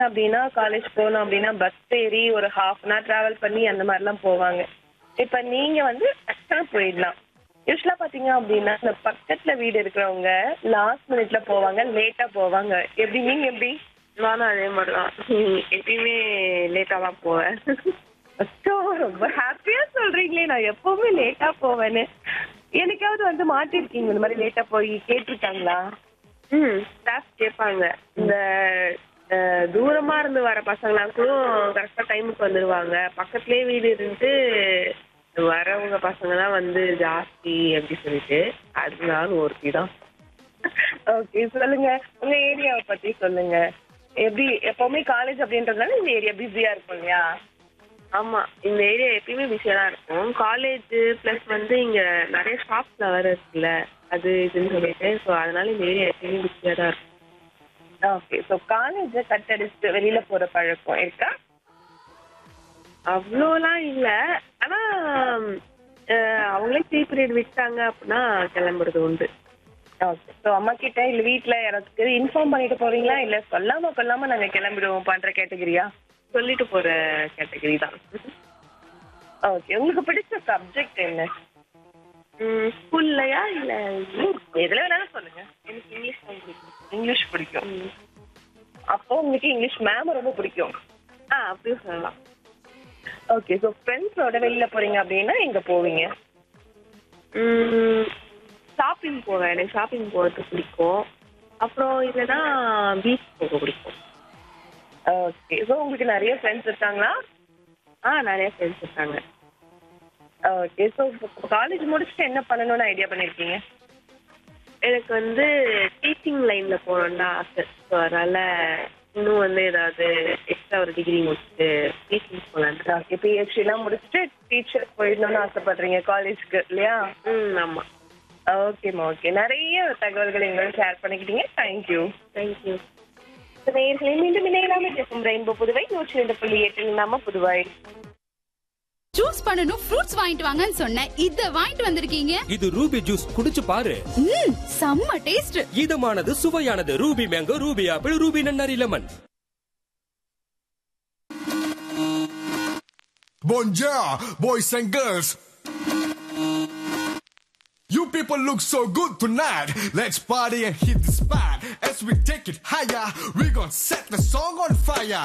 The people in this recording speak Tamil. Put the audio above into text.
அப்படின்னா காலேஜ் போகணும் அப்படின்னா பஸ் ஏறி ஒரு ஹாஃப் அன் ஹவர் டிராவல் பண்ணி அந்த மாதிரிலாம் போவாங்க இப்ப நீங்க வந்து டக்குனு போயிடலாம் யூஸ்வலா பாத்தீங்க அப்படின்னா இந்த பக்கத்துல வீடு இருக்கிறவங்க லாஸ்ட் மினிட்ல போவாங்க லேட்டா போவாங்க எப்படி நீங்க எப்படி நானும் அதே மாதிரி தான் எப்பயுமே லேட்டாக தான் போவேன் அச்சோ, ரொம்ப ஹாப்பியா சொல்றீங்களே நான் எப்பவுமே லேட்டா போவேன்னு எனக்காவது வந்து மாட்டிருக்கீங்க இந்த மாதிரி லேட்டா போய் கேட்டிருக்காங்களா ம் ஸ்டாஃப் கேட்பாங்க இந்த அஹ், தூரமா இருந்து வர பசங்களாம் கூட கரெக்டாக டைமுக்கு வந்துடுவாங்க பக்கத்துலேயே வீடு இருந்து வரவங்க பசங்க தான் வந்து ஜாஸ்தி அப்படி சொல்லிட்டு அதனால ஒருத்தி தான் ஓகே சொல்லுங்க உங்க ஏரியாவை பத்தி சொல்லுங்க எப்படி எப்பவுமே காலேஜ் அப்படின்றதுனால இந்த ஏரியா பிஸியா இருக்கும் இல்லையா ஆமா இந்த ஏரியா எப்பயுமே பிஸியாக தான் இருக்கும் காலேஜ் ப்ளஸ் வந்து இங்க நிறைய ஷாப்ஸ்ல வேற இருக்குல்ல அது இதுன்னு சொல்லிட்டு ஸோ அதனால இந்த ஏரியா எப்பயுமே பிஸியாக தான் இருக்கும் ஓகே ஸோ காலேஜ கட் அடிச்சுட்டு வெளியில போற பழக்கம் இருக்கா அவ்வளோலாம் இல்ல ஆனா அஹ், அவங்களே ஃப்ரீ பீரியட் விட்டாங்க அப்படின்னா கிளம்புறது உண்டு ஓகே ஸோ அம்மா கிட்ட இல்ல வீட்ல யாராச்சுக்கு இன்ஃபார்ம் பண்ணிட்டு போவீங்களா இல்ல சொல்லாம கொல்லாம நாங்க கிளம்பிடுவோம் பண்ற கேட்டகிரியா சொல்லிட்டு போற கேட்டகரி தான் ஓகே உங்களுக்கு பிடிச்ச சப்ஜெக்ட் என்ன ஸ்கூல்லையா இல்ல எதுல வேணாலும் சொல்லுங்க எனக்கு இங்கிலீஷ் தான் பிடிக்கும் இங்கிலீஷ் பிடிக்கும் ம். அப்போ உங்களுக்கு இங்கிலீஷ் மேம் ரொம்ப பிடிக்கும் ஆ அப்படியும் சொல்லலாம் ஓகே ஸோ ஃப்ரெண்ட்ஸோட வெளியில போறீங்க அப்படின்னா எங்க போவீங்க ஷாப்பிங் போவேன் எனக்கு ஷாப்பிங் போகிறது பிடிக்கும் அப்புறம் இல்லைன்னா பீச் போக பிடிக்கும் ஓகே ஸோ உங்களுக்கு நிறைய ஃப்ரெண்ட்ஸ் இருக்காங்களா ஆ நிறைய ஃப்ரெண்ட்ஸ் இருக்காங்க ஓகே ஸோ காலேஜ் முடிச்சுட்டு என்ன பண்ணணும்னு ஐடியா பண்ணிருக்கீங்க எனக்கு வந்து டீச்சிங் லைன்ல போகணும்னு தான் ஆசை ஸோ அதனால இன்னும் வந்து ஏதாவது எக்ஸ்ட்ரா ஒரு டிகிரி முடிச்சுட்டு டீச்சிங் போகலான்ட்டு ஓகே பிஹெச்டி எல்லாம் முடிச்சுட்டு டீச்சர் போயிடணும்னு ஆசைப்படுறீங்க காலேஜ்க்கு இல்லையா ம் ஆமாம் ஓகேம்மா ஓகே நிறைய தகவல்கள் எங்களோட ஷேர் பண்ணிக்கிட்டீங்க தேங்க்யூ தேங்க்யூ நேர்களை மீண்டும் இணையலாமல் இருக்கும் ரெயின்போ புதுவை நூற்றி ரெண்டு புள்ளி எட்டு நம்ம புதுவாய் ஜூஸ் பண்ணனும் ஃப்ரூட்ஸ் வாங்கிட்டு வாங்கன்னு சொன்னேன் இத வாங்கிட்டு வந்திருக்கீங்க இது ரூபி ஜூஸ் குடிச்சு பாரு ம் செம்ம டேஸ்ட் இதமானது சுவையானது Ruby mango Ruby apple Ruby நன்னாரி lemon Bonjour, boys and girls. You people look so good tonight. Let's party and hit the spot. As we take it higher, we gonna set the song on fire.